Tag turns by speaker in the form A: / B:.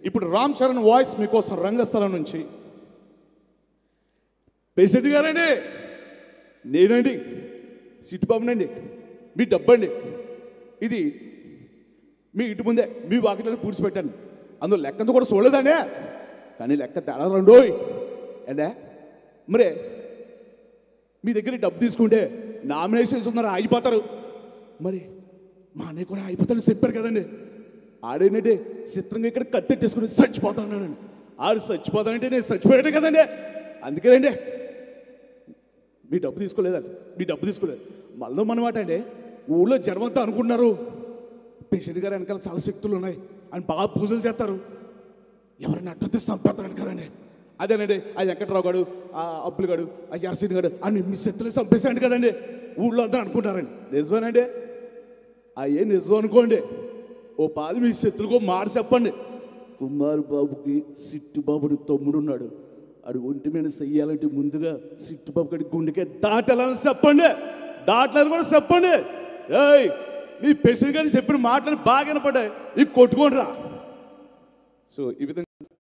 A: ఇప్పుడు రామ్ చరణ్ వాయిస్ మీకోసం రంగస్థలం నుంచి పేషెంట్ గారండి నేనండి సిట్టుబాబునండి మీ డబ్బండి ఇది మీ ఇంటి ముందే మీ వాకిట్లో పూడ్చిపెట్టాను అందులో లెక్కంతా కూడా చూడలేదండి కానీ లెక్క తేడా రెండోయ్ ఏంటే మరే మీ దగ్గర డబ్బు తీసుకుంటే నామినేషన్స్ ఉన్నారు అయిపోతారు మరి మా అన్నయ్య కూడా అయిపోతాడని చెప్పారు కదండి ఆడేంటంటే చిత్రంగా ఇక్కడ కత్తెట్టేసుకుని చచ్చిపోతాను ఆడు చచ్చిపోతానంటే నేను చచ్చిపోయాడు కదండి అందుకేనండి మీ డబ్బు తీసుకోలేదండి మీ డబ్బు తీసుకోలేదు మళ్ళీ మనమాట అండి ఊళ్ళో జనమంతా అనుకుంటున్నారు పేషెంట్ గారు వెనకాల చాలా శక్తులు ఉన్నాయి అని బాగా పూజలు చేస్తారు ఎవరైనా అడ్డొస్తే చంపేస్తాడు కదండి అదేనండి ఆ వెంకట్రావు గారు ఆ అప్పులు గారు ఆ ఎర్సీని గారు అన్ని మీ శక్తులు చంపేశాడు కదండి ఊళ్ళో అందరూ అనుకుంటారండి నిజమేనండి ఆ ఏ నిజం అనుకోండి ఓ పాది మీ శత్రువుకో మాట చెప్పండి కుమార్ బాబుకి సిట్టు బాబుని తమ్ముడు ఉన్నాడు ఆడు ఒంటి మీద చెయ్యాలంటే ముందుగా సిట్టు బాబు గడి గుండెకే దాటాలని చెప్పండి దాటాలని కూడా చెప్పండి ఏయ్ మీ ప్రెసిడెంట్ గారు చెప్పిన మాటలు బాగా వినపడ్డాయి ఇవి కొట్టుకోండి రా సో ఈ విధంగా